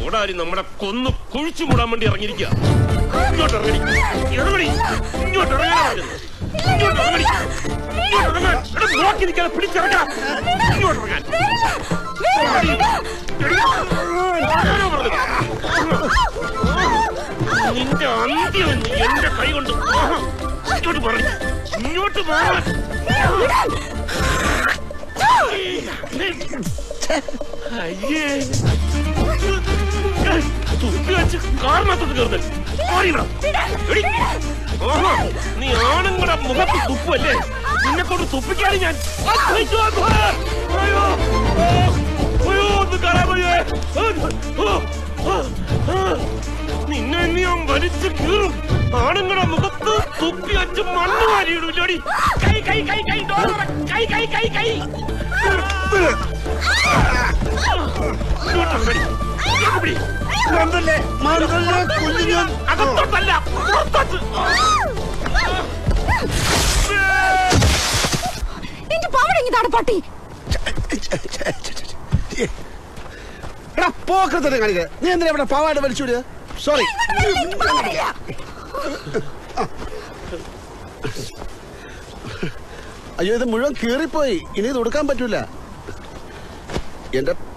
കോടാലി നമ്മളെ കൊന്നു കുഴിച്ചു മൂടാൻ വേണ്ടി ഇറങ്ങിയിരിക്കുക ഇങ്ങോട്ട് ഇറങ്ങടി ഇറങ്ങടി ഇങ്ങോട്ട് ഇറങ്ങാൻ പറഞ്ഞത്. ഇങ്ങോട്ട് ഇറങ്ങടി ഇങ്ങോട്ട് ഇറങ്ങാൻ എടാ, നോക്കി നിൽക്കാതെ പിടിച്ചിറങ്ങാം ഇങ്ങോട്ട് ഇറങ്ങാൻ എടി, എടി, ആരാ പറഞ്ഞത്? നിന്റെ അന്ത്യം നീ എന്റെ കൈ കൊണ്ട് ആഹാ. ഇങ്ങോട്ട് പറഞ്ഞു ഇങ്ങോട്ട് മാറാൻ അയ്യേ തുപ്പി വെച്ച് കാറിനകത്തോട്ട് കയറുന്നത് ഓടിയിടാ. എടി. ആഹാ, നീ ആണുങ്ങളുടെ മുഖത്ത് തുപ്പല്ലേ നിന്നെ കൊണ്ട് തുപ്പിക്കാണ് ഞാൻ അയ്യോ, അയ്യോ, അയ്യോ, അയ്യോ, ഒന്ന് കാണാൻ വയ്യേ. ആ, ആ, ആ, നിന്നെ ഇനി ഞാൻ വലിച്ചു കീറും ആണുങ്ങളുടെ മുഖത്ത് തുപ്പി വെച്ച് മണ്ണ് വാരിയിടൂല്ലോടി കൈ കൈ കൈ കൈ ഡോർ തുറ. കൈ കൈ കൈ കൈ ഇങ്ങോട്ട് വരടി. ഇങ്ങോട്ട് പിടി. മണ്ടല്ലേ മണ്ടല്ലേ കുഞ്ഞു ഞാൻ അകത്തോട്ടല്ല പുറത്തോട്ട് എന്റെ പാവടങ്ങിതാണ് പട്ടി എടാ പോക്കത്തിനെ കാണിക്ക നീ എന്തിനാ ഇവിടെ പാവാട് വലിച്ചുവിടുക സോറി എനിക്ക് പാവാടയില്ല. അയ്യോ ഇത് മുഴുവൻ കീറിപ്പോയി ഇനി ഇത് ഉടുക്കാൻ പറ്റൂല എന്റെ